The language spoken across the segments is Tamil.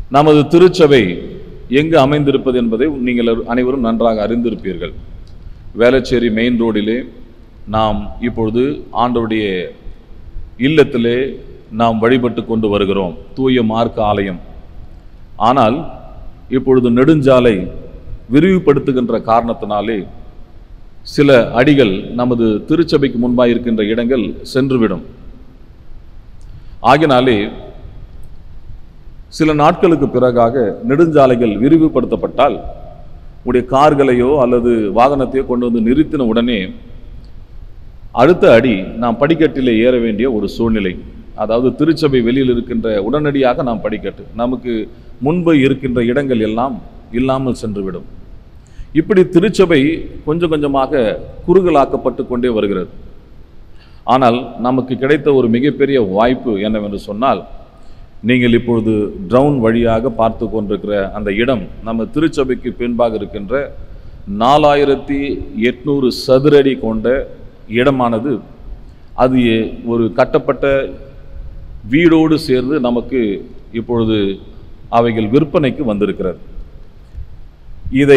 நமது திருச்சபை எங்கு அமைந்திருப்பது என்பதை நீங்கள் அனைவரும் நன்றாக அறிந்திருப்பீர்கள் வேளச்சேரி மெயின் ரோடிலே நாம் இப்பொழுது ஆண்டவருடைய இல்லத்திலே நாம் வழிபட்டு கொண்டு வருகிறோம் தூய மார்க்க ஆலயம் ஆனால் இப்பொழுது நெடுஞ்சாலை விரிவுபடுத்துகின்ற காரணத்தினாலே சில அடிகள் நமது திருச்சபைக்கு முன்பாக இருக்கின்ற இடங்கள் சென்றுவிடும் ஆகினாலே சில நாட்களுக்கு பிறகாக நெடுஞ்சாலைகள் விரிவுபடுத்தப்பட்டால் உடைய கார்களையோ அல்லது வாகனத்தையோ கொண்டு வந்து நிறுத்தின உடனே அடுத்த அடி நாம் படிக்கட்டிலே ஏற வேண்டிய ஒரு சூழ்நிலை அதாவது திருச்சபை வெளியில் இருக்கின்ற உடனடியாக நாம் படிக்கட்டு நமக்கு முன்பு இருக்கின்ற இடங்கள் எல்லாம் இல்லாமல் சென்றுவிடும் இப்படி திருச்சபை கொஞ்சம் கொஞ்சமாக குறுகலாக்கப்பட்டு கொண்டே வருகிறது ஆனால் நமக்கு கிடைத்த ஒரு மிகப்பெரிய வாய்ப்பு என்னவென்று சொன்னால் நீங்கள் இப்பொழுது ட்ரவுன் வழியாக பார்த்து கொண்டிருக்கிற அந்த இடம் நம்ம திருச்சபைக்கு பின்பாக இருக்கின்ற நாலாயிரத்தி எட்நூறு சதுரடி கொண்ட இடமானது அது ஒரு கட்டப்பட்ட வீடோடு சேர்ந்து நமக்கு இப்பொழுது அவைகள் விற்பனைக்கு வந்திருக்கிறது இதை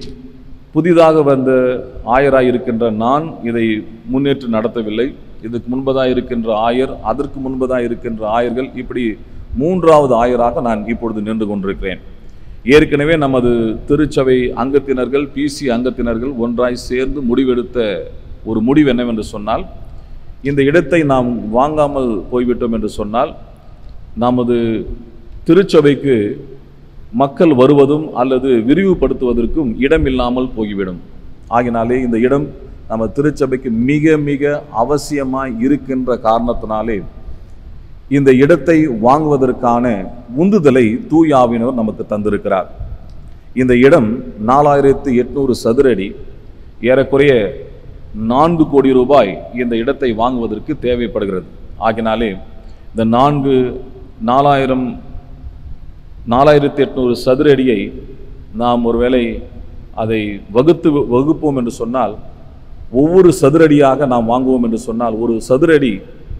புதிதாக வந்த ஆயராய் இருக்கின்ற நான் இதை முன்னேற்று நடத்தவில்லை இதுக்கு முன்பதாக இருக்கின்ற ஆயர் அதற்கு முன்பதாக இருக்கின்ற ஆயர்கள் இப்படி மூன்றாவது ஆயராக நான் இப்பொழுது நின்று கொண்டிருக்கிறேன் ஏற்கனவே நமது திருச்சபை அங்கத்தினர்கள் பிசி அங்கத்தினர்கள் ஒன்றாய் சேர்ந்து முடிவெடுத்த ஒரு முடிவு என்னவென்று சொன்னால் இந்த இடத்தை நாம் வாங்காமல் போய்விட்டோம் என்று சொன்னால் நமது திருச்சபைக்கு மக்கள் வருவதும் அல்லது விரிவுபடுத்துவதற்கும் இடம் இல்லாமல் போய்விடும் ஆகினாலே இந்த இடம் நம்ம திருச்சபைக்கு மிக மிக அவசியமாய் இருக்கின்ற காரணத்தினாலே இந்த இடத்தை வாங்குவதற்கான உந்துதலை தூயாவினர் நமக்கு தந்திருக்கிறார் இந்த இடம் நாலாயிரத்து எட்நூறு சதுரடி ஏறக்குறைய நான்கு கோடி ரூபாய் இந்த இடத்தை வாங்குவதற்கு தேவைப்படுகிறது ஆகினாலே இந்த நான்கு நாலாயிரம் நாலாயிரத்தி எட்நூறு சதுரடியை நாம் ஒருவேளை அதை வகுத்து வகுப்போம் என்று சொன்னால் ஒவ்வொரு சதுரடியாக நாம் வாங்குவோம் என்று சொன்னால் ஒரு சதுரடி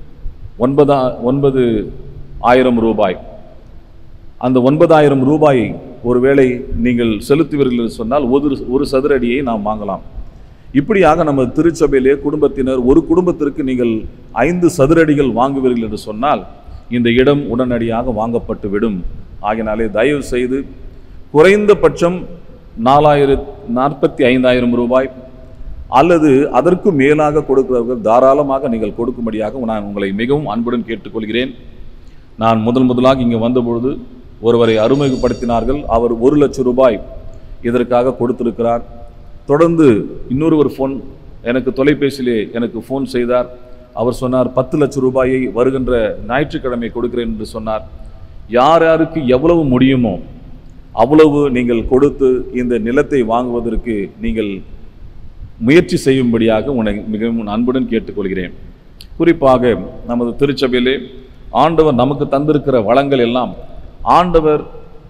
ஒன்பதா ஒன்பது ஆயிரம் ரூபாய் அந்த ஒன்பதாயிரம் ரூபாயை ஒருவேளை நீங்கள் செலுத்துவீர்கள் என்று சொன்னால் ஒரு ஒரு சதுரடியை நாம் வாங்கலாம் இப்படியாக நம்ம திருச்சபையிலே குடும்பத்தினர் ஒரு குடும்பத்திற்கு நீங்கள் ஐந்து சதுரடிகள் வாங்குவீர்கள் என்று சொன்னால் இந்த இடம் உடனடியாக வாங்கப்பட்டு விடும் ஆகினாலே தயவு செய்து குறைந்தபட்சம் நாலாயிரத் நாற்பத்தி ஐந்தாயிரம் ரூபாய் அல்லது அதற்கு மேலாக கொடுக்கிறவர்கள் தாராளமாக நீங்கள் கொடுக்கும்படியாக நான் உங்களை மிகவும் அன்புடன் கேட்டுக்கொள்கிறேன் நான் முதல் முதலாக இங்கே வந்தபொழுது ஒருவரை அறிமுகப்படுத்தினார்கள் அவர் ஒரு லட்சம் ரூபாய் இதற்காக கொடுத்திருக்கிறார் தொடர்ந்து இன்னொருவர் ஃபோன் எனக்கு தொலைபேசியிலே எனக்கு ஃபோன் செய்தார் அவர் சொன்னார் பத்து லட்சம் ரூபாயை வருகின்ற ஞாயிற்றுக்கிழமை கொடுக்கிறேன் என்று சொன்னார் யார் யாருக்கு எவ்வளவு முடியுமோ அவ்வளவு நீங்கள் கொடுத்து இந்த நிலத்தை வாங்குவதற்கு நீங்கள் முயற்சி செய்யும்படியாக உன்னை மிகவும் அன்புடன் கேட்டுக்கொள்கிறேன் குறிப்பாக நமது திருச்சபையிலே ஆண்டவர் நமக்கு தந்திருக்கிற வளங்கள் எல்லாம் ஆண்டவர்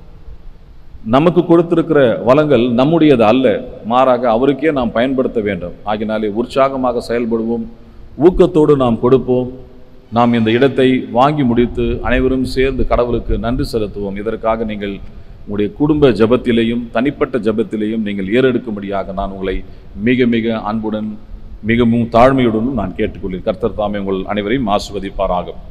நமக்கு கொடுத்திருக்கிற வளங்கள் நம்முடையது அல்ல மாறாக அவருக்கே நாம் பயன்படுத்த வேண்டும் ஆகினாலே உற்சாகமாக செயல்படுவோம் ஊக்கத்தோடு நாம் கொடுப்போம் நாம் இந்த இடத்தை வாங்கி முடித்து அனைவரும் சேர்ந்து கடவுளுக்கு நன்றி செலுத்துவோம் இதற்காக நீங்கள் உங்களுடைய குடும்ப ஜெபத்திலேயும் தனிப்பட்ட ஜெபத்திலேயும் நீங்கள் ஏறெடுக்கும்படியாக நான் உங்களை மிக மிக அன்புடன் மிகவும் தாழ்மையுடனும் நான் கேட்டுக்கொள்கிறேன் கர்த்தர் தாமே உங்கள் அனைவரையும் ஆசிர்வதிப்பாராகும்